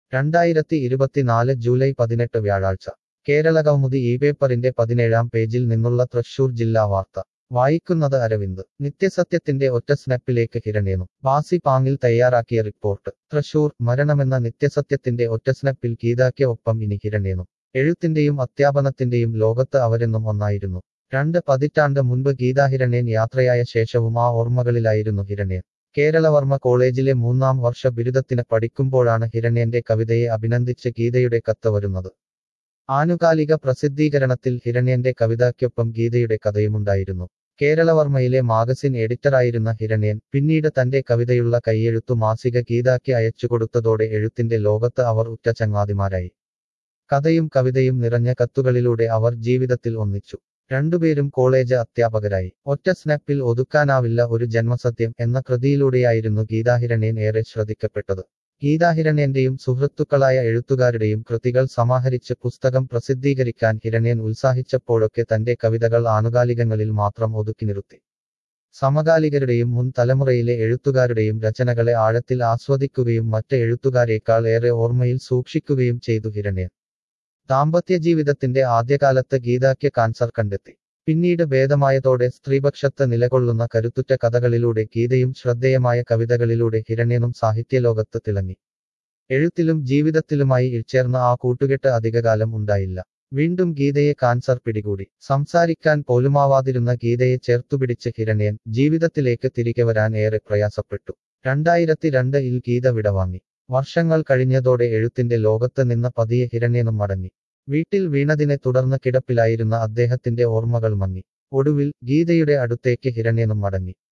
രണ്ടായിരത്തി ഇരുപത്തിനാല് ജൂലൈ പതിനെട്ട് വ്യാഴാഴ്ച കേരള കൗമുദി ഈ പേപ്പറിന്റെ പതിനേഴാം പേജിൽ നിന്നുള്ള തൃശൂർ ജില്ലാ വാർത്ത വായിക്കുന്നത് അരവിന്ദ് നിത്യസത്യത്തിന്റെ ഒറ്റ സ്നാപ്പിലേക്ക് ഹിരണ്യനും ബാസി പാങ്ങിൽ തയ്യാറാക്കിയ റിപ്പോർട്ട് തൃശൂർ മരണമെന്ന നിത്യസത്യത്തിന്റെ ഒറ്റ സ്നാപ്പിൽ ഗീതായ്ക്ക് ഒപ്പം ഇനി ഹിരണ്യനും എഴുത്തിന്റെയും അധ്യാപനത്തിന്റെയും ലോകത്ത് അവരെന്നും ഒന്നായിരുന്നു രണ്ട് പതിറ്റാണ്ട് മുൻപ് ഗീതാഹിരണ്യൻ യാത്രയായ ശേഷവും ആ ഓർമ്മകളിലായിരുന്നു ഹിരണ്യൻ കേരളവർമ്മ കോളേജിലെ മൂന്നാം വർഷ ബിരുദത്തിന് പഠിക്കുമ്പോഴാണ് ഹിരണ്യന്റെ കവിതയെ അഭിനന്ദിച്ച് ഗീതയുടെ കത്ത് വരുന്നത് ആനുകാലിക പ്രസിദ്ധീകരണത്തിൽ ഹിരണ്യന്റെ കവിതയ്ക്കൊപ്പം ഗീതയുടെ കഥയുമുണ്ടായിരുന്നു കേരളവർമ്മയിലെ മാഗസിൻ എഡിറ്ററായിരുന്ന ഹിരണ്യൻ പിന്നീട് തന്റെ കവിതയുള്ള കൈയെഴുത്തു മാസിക ഗീതായ്ക്ക് അയച്ചുകൊടുത്തതോടെ എഴുത്തിന്റെ ലോകത്ത് അവർ ഉറ്റ ചങ്ങാതിമാരായി കഥയും കവിതയും നിറഞ്ഞ കത്തുകളിലൂടെ അവർ ജീവിതത്തിൽ ഒന്നിച്ചു രണ്ടുപേരും കോളേജ് അധ്യാപകരായി ഒറ്റ സ്നാപ്പിൽ ഒതുക്കാനാവില്ല ഒരു ജന്മസത്യം എന്ന കൃതിയിലൂടെയായിരുന്നു ഗീതാഹിരണ്യൻ ഏറെ ശ്രദ്ധിക്കപ്പെട്ടത് ഗീതാഹിരണ്യന്റെയും സുഹൃത്തുക്കളായ എഴുത്തുകാരുടെയും കൃതികൾ സമാഹരിച്ച് പുസ്തകം പ്രസിദ്ധീകരിക്കാൻ ഹിരണ്യൻ ഉത്സാഹിച്ചപ്പോഴൊക്കെ തന്റെ കവിതകൾ ആനുകാലികങ്ങളിൽ മാത്രം ഒതുക്കി നിർത്തി സമകാലികരുടെയും മുൻ തലമുറയിലെ എഴുത്തുകാരുടെയും രചനകളെ ആഴത്തിൽ ആസ്വദിക്കുകയും മറ്റ് എഴുത്തുകാരേക്കാൾ ഏറെ ഓർമ്മയിൽ സൂക്ഷിക്കുകയും ചെയ്തു ഹിരണ്യൻ ദാമ്പത്യ ജീവിതത്തിന്റെ ആദ്യകാലത്ത് ഗീതായ്ക്ക് കാൻസർ കണ്ടെത്തി പിന്നീട് ഭേദമായതോടെ സ്ത്രീപക്ഷത്ത് നിലകൊള്ളുന്ന കരുത്തുറ്റ കഥകളിലൂടെ ഗീതയും ശ്രദ്ധേയമായ കവിതകളിലൂടെ ഹിരണ്യനും സാഹിത്യലോകത്ത് തിളങ്ങി എഴുത്തിലും ജീവിതത്തിലുമായി ഇഴ്ചേർന്ന ആ കൂട്ടുകെട്ട് അധികകാലം ഉണ്ടായില്ല വീണ്ടും ഗീതയെ കാൻസർ പിടികൂടി സംസാരിക്കാൻ പോലുമാവാതിരുന്ന ഗീതയെ ചേർത്തുപിടിച്ച് ഹിരണ്യൻ ജീവിതത്തിലേക്ക് തിരികെ വരാൻ ഏറെ പ്രയാസപ്പെട്ടു രണ്ടായിരത്തി രണ്ട് ഇൽ ഗീത വിടവാങ്ങി വർഷങ്ങൾ കഴിഞ്ഞതോടെ എഴുത്തിന്റെ ലോകത്ത് നിന്ന് പതിയെ ഹിരണ്യനും മടങ്ങി വീട്ടിൽ വീണതിനെ തുടർന്ന് കിടപ്പിലായിരുന്ന അദ്ദേഹത്തിന്റെ ഓർമ്മകൾ മങ്ങി ഒടുവിൽ ഗീതയുടെ അടുത്തേക്ക് ഹിരണ്യനും മടങ്ങി